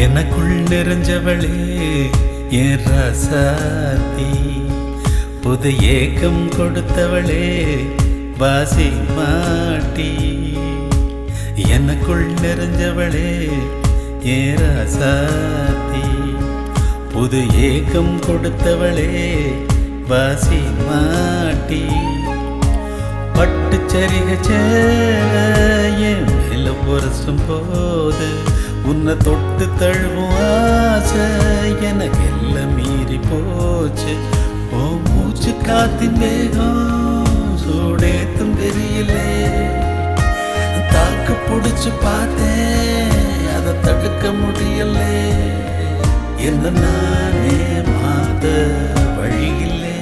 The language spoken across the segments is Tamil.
எனக்குள் நிறைஞ்சவளே என் ரசாத்தி புது ஏக்கம் கொடுத்தவளே வாசி மாட்டி எனக்குள் நிறைஞ்சவளே என் ரசாத்தி புது ஏக்கம் கொடுத்தவளே வாசி மாட்டி பட்டு சரிக சேல என் மேல பொரசும் போது உன்னை தொட்டு தழுவும் ஆசை எனக்கு எல்லாம் மீறி போச்சு ஓ மூச்சு காத்தின் வேகம் சூடேத்தும் தெரியலே தாக்கு பிடிச்சு பார்த்தேன் அதை தடுக்க முடியலே என்ன நானே மாத்த வழியில்லை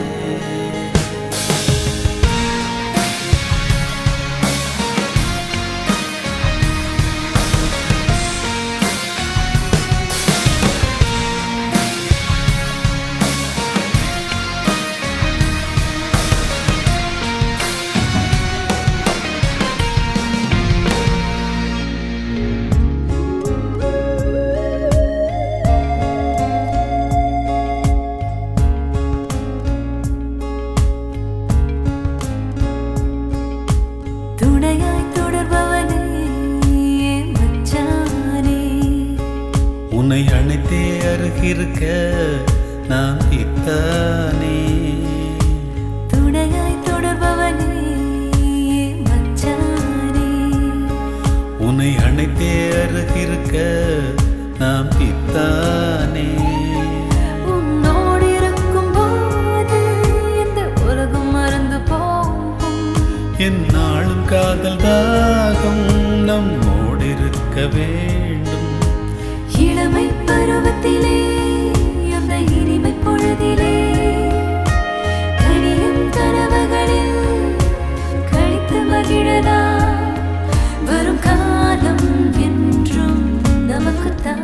துணையாய் தொடர்பவனே என் மச்சானே உன்னை அணைத்தே அருகிருக்க நான் இத்தானே துணையாய் தொடர்பவனே என் மச்சானே உன்னை அணைத்தே அருகிருக்க நாம் பித்தானே உன்னோடு இருக்கும்போது இந்த உலகம் மறந்து போகும் என்னாலும் காதல் தாகம் நம்மோடு இருக்க வேண்டும் இளமை பருவத்திலே அந்த இனிமை பொழுதிலே கனியும் கனவுகளில் கழித்து மகிழதா வரும் காலம் என்றும் நமக்குத்தான்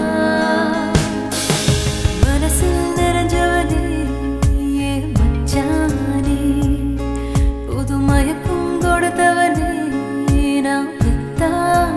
மனசில் நிறைஞ்சவனே ஏன் மச்சானே புது மயக்கம் கொடுத்தவனே நான் பித்தான்